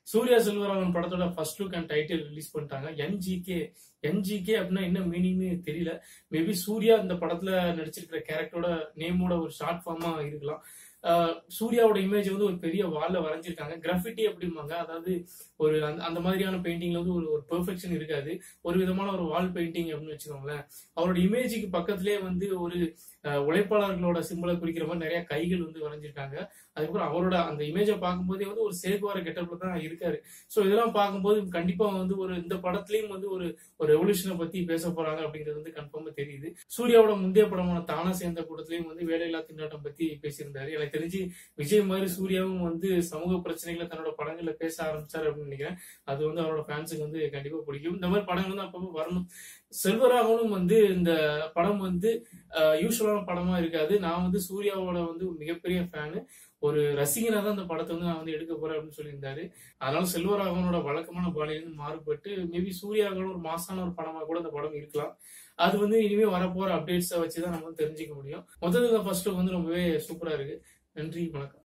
சூர்யா செல்வராமன் படத்தோட first look and title release பண்ணிட்டாங்க NGK NGK அப்படின்னா என்ன மீனிங்னு தெரியல மேபி சூர்யா இந்த படத்துல நடிச்சிருக்கிற கேரக்டரோட நேமோட ஒரு ஷார்ட் ஃபார்மா இருக்கலாம் ஆஹ் சூர்யாவோட இமேஜ் வந்து ஒரு பெரிய வால்ல வரைஞ்சிருக்காங்க கிராஃபிட்டி அப்படிம்பாங்க அதாவது ஒரு அந்த அந்த மாதிரியான பெயிண்டிங்ல வந்து ஒரு ஒரு பெர்ஃபெக்ஷன் இருக்காது ஒரு விதமான ஒரு வால் பெயிண்டிங் அப்படின்னு வச்சுக்கோங்களேன் அவரோட இமேஜுக்கு பக்கத்திலே வந்து ஒரு அஹ், உழைப்பாளர்களோட சிம்பிளை குறிக்கிற மாதிரி நிறைய கைகள் வந்து வரைஞ்சிருக்காங்க அதுக்கப்புறம் அவரோட அந்த இமேஜை பார்க்கும்போதே வந்து ஒரு சேகுவார கெட்டப்ல தான் இருக்காரு ஸோ இதெல்லாம் பார்க்கும்போது கண்டிப்பா வந்து ஒரு இந்த படத்துலயும் வந்து ஒரு ஒரு ரெவல்யூஷனை பத்தி பேச போறாங்க அப்படிங்கிறது வந்து கன்ஃபார்மா தெரியுது சூர்யாவோட முந்தைய படமான தானா சேர்ந்த கூட்டத்திலயும் வந்து வேலையில்லா திண்டாட்டம் பத்தி பேசியிருந்தாரு எனக்கு தெரிஞ்சு விஜய் மாதிரி சூர்யாவும் வந்து சமூக பிரச்சனைகளை தன்னோட படங்கள்ல பேச ஆரம்பிச்சாரு அப்படின்னு நினைக்கிறேன் அது வந்து அவரோட ஃபேன்ஸுக்கு வந்து கண்டிப்பா பிடிக்கும் இந்த மாதிரி படங்கள் வந்து அப்பப்போ வரணும் செல்வராகவனும் வந்து இந்த படம் வந்து யூஸ்வலான படமா இருக்காது நான் வந்து சூர்யாவோட வந்து ஒரு மிகப்பெரிய ஃபேனு ஒரு ரசிகனா தான் இந்த படத்தை வந்து நான் வந்து எடுக்க போறேன் அப்படின்னு சொல்லியிருந்தாரு அதனால செல்வராகவனோட வழக்கமான பாணியிலிருந்து மாறுபட்டு மேபி சூர்யாவோட ஒரு மாசான ஒரு படமா கூட இந்த படம் இருக்கலாம் அது வந்து இனிமே வரப்போற அப்டேட்ஸை வச்சு தான் நம்ம வந்து தெரிஞ்சுக்க முடியும் மொத்தத்துல ஃபர்ஸ்ட் வந்து ரொம்பவே சூப்பரா இருக்கு நன்றி வணக்கம்